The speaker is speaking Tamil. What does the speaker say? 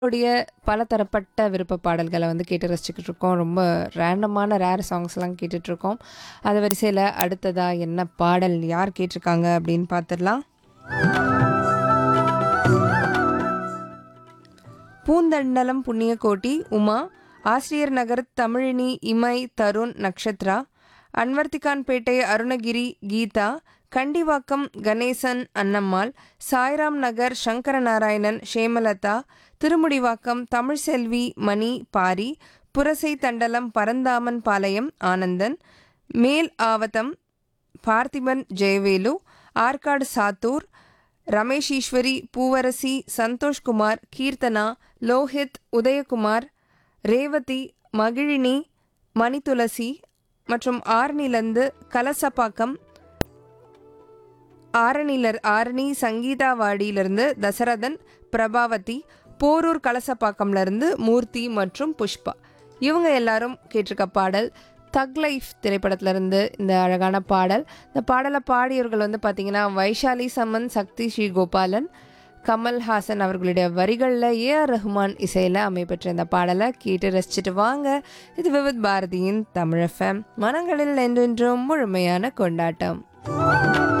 உடைய பலதரப்பட்ட விருப்ப பாடல்களை வந்து கேட்டு ரசிச்சுக்கிட்டு இருக்கோம் ரொம்ப ரேண்டமான ரேர் சாங்ஸ்லாம் கேட்டுட்டு இருக்கோம் அது வரிசையில் அடுத்ததா என்ன பாடல் யார் கேட்டிருக்காங்க அப்படின்னு பார்த்துடலாம் பூந்தண்டலம் புண்ணியகோட்டி உமா ஆசிரியர் நகர் தமிழினி இமை தருண் நக்ஷத்ரா அன்வர்த்திகான்பேட்டை அருணகிரி கீதா கண்டிவாக்கம் கணேசன் அன்னம்மாள் சாய்ராம் நகர் சங்கரநாராயணன் ஷேமலதா திருமுடிவாக்கம் தமிழ்செல்வி மணி பாரி புரசை தண்டலம் பரந்தாமன் பாளையம் ஆனந்தன் மேல் ஆவதம் பார்த்திபன் ஜெயவேலு ஆற்காடு சாத்தூர் ரமேஷ் ஈஸ்வரி பூவரசி சந்தோஷ்குமார் கீர்த்தனா லோஹித் உதயகுமார் ரேவதி மகிழினி மணிதுளசி மற்றும் ஆரணிலந்து கலசப்பாக்கம் ஆரணிலர் ஆரணி சங்கீதாவாடியிலிருந்து தசரதன் பிரபாவதி போரூர் கலசப்பாக்கம்ல இருந்து மூர்த்தி மற்றும் புஷ்பா இவங்க எல்லாரும் கேட்டிருக்க பாடல் தக் லைஃப் திரைப்படத்திலிருந்து இந்த அழகான பாடல் இந்த பாடலை பாடியவர்கள் வந்து பார்த்தீங்கன்னா வைஷாலி சமன் சக்தி ஸ்ரீ கோபாலன் கமல்ஹாசன் அவர்களுடைய வரிகளில் ஏஆர் ரஹ்மான் இசையில் அமைப்பெற்ற இந்த பாடலை கேட்டு ரசிச்சுட்டு வாங்க இது விவித் பாரதியின் தமிழ் எஃப்எம் மனங்களில் என்றென்றும் முழுமையான கொண்டாட்டம்